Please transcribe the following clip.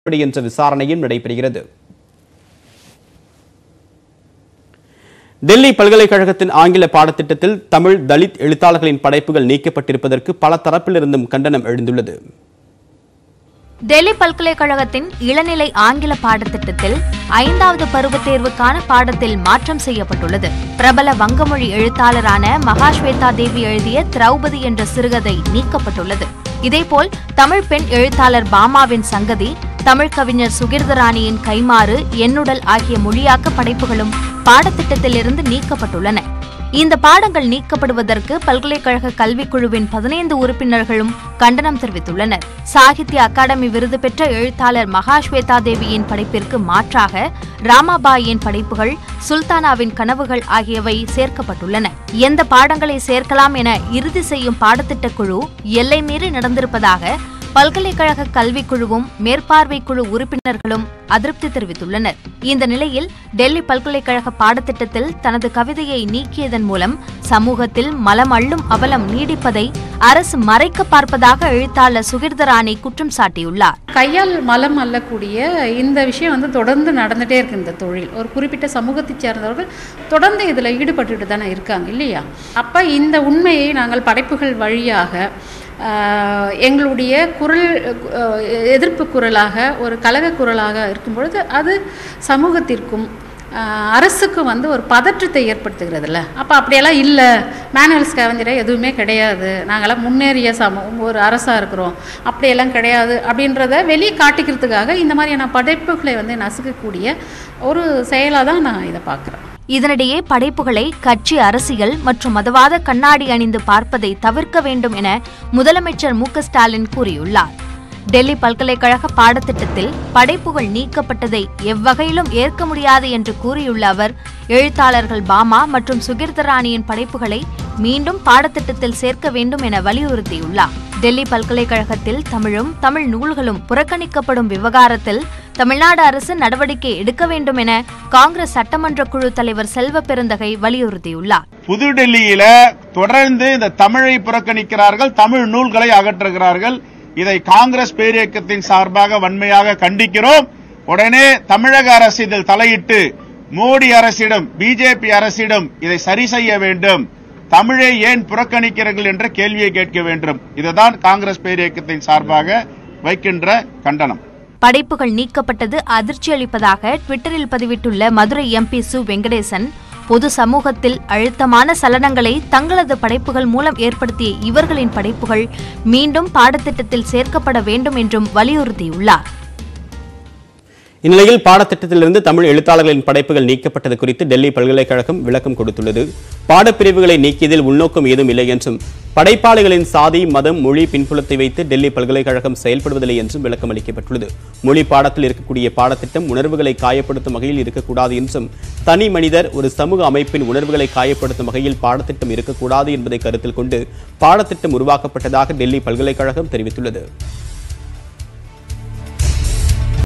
எப்படி என்ற விசாரணையும் நடைபெறுகிறது டெல்லி பல்கலைக்கழகத்தின் ஆங்கில பாடத்திட்டத்தில் தமிழ் தலித் எழுத்தாளர்களின் படைப்புகள் நீக்கப்பட்டிருப்பதற்கு பல தரப்பிலிருந்தும் கண்டனம் எழுந்துள்ளது டெல்லி பல்கலைக்கழகத்தின் இளநிலை ஆங்கில பாடத்திட்டத்தில் ஐந்தாவது பருவத் தேர்வுக்கான பாடத்தில் மாற்றம் செய்யப்பட்டுள்ளது பிரபல வங்கமொழி எழுத்தாளரான மகாஸ்வேதா தேவி எழுதிய திரௌபதி என்ற சிறுகதை நீக்கப்பட்டுள்ளது இதேபோல் தமிழ் பெண் எழுத்தாளர் பாமாவின் சங்கதி தமிழ் கவிஞர் சுகிர்தராணியின் கைமாறு என்னுடல் ஆகிய மொழியாக்க படைப்புகளும் பாடத்திட்டத்திலிருந்து நீக்கப்பட்டுள்ளன இந்த பாடங்கள் நீக்கப்படுவதற்கு பல்கலைக்கழக கல்விக்குழுவின் பதினைந்து உறுப்பினர்களும் கண்டனம் தெரிவித்துள்ளனர் சாகித்ய அகாடமி விருது பெற்ற எழுத்தாளர் மகாஸ்வேதா தேவியின் படைப்பிற்கு மாற்றாக ராமாபாயின் படைப்புகள் சுல்தானாவின் கனவுகள் ஆகியவை சேர்க்கப்பட்டுள்ளன எந்த பாடங்களை சேர்க்கலாம் என இறுதி செய்யும் பாடத்திட்டக் குழு எல்லை மீறி நடந்திருப்பதாக பல்கலைக்கழக கல்விக்குழுவும் மேற்பார்வை குழு உறுப்பினர்களும் அதிருப்தி தெரிவித்துள்ளனர் இந்த நிலையில் டெல்லி பல்கலைக்கழக பாடத்திட்டத்தில் தனது கவிதையை நீக்கியதன் மூலம் சமூகத்தில் மலம் அள்ளும் அவலம் நீடிப்பதை அரசு மறைக்க பார்ப்பதாக எழுத்தாளர் சுகிர்தராணி குற்றம் சாட்டியுள்ளார் கையால் மலம் அள்ளக்கூடிய இந்த விஷயம் வந்து தொடர்ந்து நடந்துகிட்டே இருக்கு இந்த தொழில் ஒரு குறிப்பிட்ட சமூகத்தைச் சேர்ந்தவர்கள் தொடர்ந்து இதில் ஈடுபட்டுட்டு தானே இருக்காங்க இல்லையா அப்போ இந்த உண்மையை நாங்கள் படைப்புகள் வழியாக ஆஹ், எங்களுடைய குரல் அஹ், எதிர்ப்பு குரலாக ஒரு கலக குரலாக இருக்கும் பொழுது அது சமூகத்திற்கும் ஆஹ், அரசுக்கும் வந்து ஒரு பதற்றத்தை ஏற்படுத்துகிறதுல அப்போ அப்படியெல்லாம் இல்லை மேனுவல் ஸ்கேவஞ்சரே எதுவுமே கிடையாது நாங்களாம் முன்னேறிய சம ஒரு அரசாக இருக்கிறோம் அப்படியெல்லாம் கிடையாது அப்படின்றத வெளியே காட்டிக்கிறதுக்காக இந்த மாதிரியான படைப்புகளை வந்து நசுக்கக்கூடிய ஒரு செயலாக தான் நான் இதை பார்க்குறேன் இதனிடையே படைப்புகளை கட்சி அரசியல் மற்றும் மதவாத கண்ணாடி அணிந்து பார்ப்பதை தவிர்க்க வேண்டும் என முதலமைச்சர் மு க ஸ்டாலின் கூறியுள்ளார் டெல்லி பல்கலைக்கழக பாடத்திட்டத்தில் படைப்புகள் நீக்கப்பட்டதை எவ்வகையிலும் ஏற்க முடியாது என்று கூறியுள்ள அவர் எழுத்தாளர்கள் பாமா மற்றும் சுகிர்தராணியின் படைப்புகளை மீண்டும் பாடத்திட்டத்தில் சேர்க்க வேண்டும் என வலியுறுத்தியுள்ளார் டெல்லி பல்கலைக்கழகத்தில் தமிழும் தமிழ் நூல்களும் புறக்கணிக்கப்படும் விவகாரத்தில் தமிழ்நாடு அரசு நடவடிக்கை எடுக்க வேண்டும் என காங்கிரஸ் சட்டமன்ற குழு தலைவர் செல்வ பெருந்தகை வலியுறுத்தியுள்ளார் புதுடெல்லியில தொடர்ந்து இந்த தமிழை புறக்கணிக்கிறார்கள் தமிழ் நூல்களை அகற்றுகிறார்கள் இதை காங்கிரஸ் பேரியக்கத்தின் சார்பாக வன்மையாக கண்டிக்கிறோம் உடனே தமிழக அரசு இதில் தலையிட்டு மோடி அரசிடம் பிஜேபி அரசிடம் இதை சரி செய்ய வேண்டும் தமிழை ஏன் புறக்கணிக்கிறீர்கள் என்ற கேள்வியை கேட்க வேண்டும் இதுதான் காங்கிரஸ் பேரியக்கத்தின் சார்பாக வைக்கின்ற கண்டனம் படைப்புகள் நீக்கப்பட்டது அதிர்ச்சியளிப்பதாக ட்விட்டரில் பதிவிட்டுள்ள மதுரை எம்பி சு வெங்கடேசன் பொது சமூகத்தில் அழுத்தமான சலனங்களை தங்களது படைப்புகள் மூலம் ஏற்படுத்திய இவர்களின் படைப்புகள் மீண்டும் பாடத்திட்டத்தில் சேர்க்கப்பட வேண்டும் என்றும் வலியுறுத்தியுள்ளார் இந்நிலையில் பாடத்திட்டத்திலிருந்து தமிழ் எழுத்தாளர்களின் படைப்புகள் நீக்கப்பட்டது குறித்து டெல்லி பல்கலைக்கழகம் விளக்கம் கொடுத்துள்ளது பாடப்பிரிவுகளை நீக்கியதில் உள்நோக்கம் ஏதும் இல்லை என்றும் படைப்பாளிகளின் சாதி மதம் மொழி பின்புலத்தை வைத்து டெல்லி பல்கலைக்கழகம் செயல்படுவதில்லை என்றும் விளக்கம் அளிக்கப்பட்டுள்ளது மொழி பாடத்தில் இருக்கக்கூடிய பாடத்திட்டம் உணர்வுகளை காயப்படுத்தும் வகையில் இருக்கக்கூடாது என்றும் தனி மனிதர் ஒரு சமூக அமைப்பின் உணர்வுகளை காயப்படுத்தும் வகையில் பாடத்திட்டம் இருக்கக்கூடாது என்பதை கருத்தில் கொண்டு பாடத்திட்டம் உருவாக்கப்பட்டதாக டெல்லி பல்கலைக்கழகம் தெரிவித்துள்ளது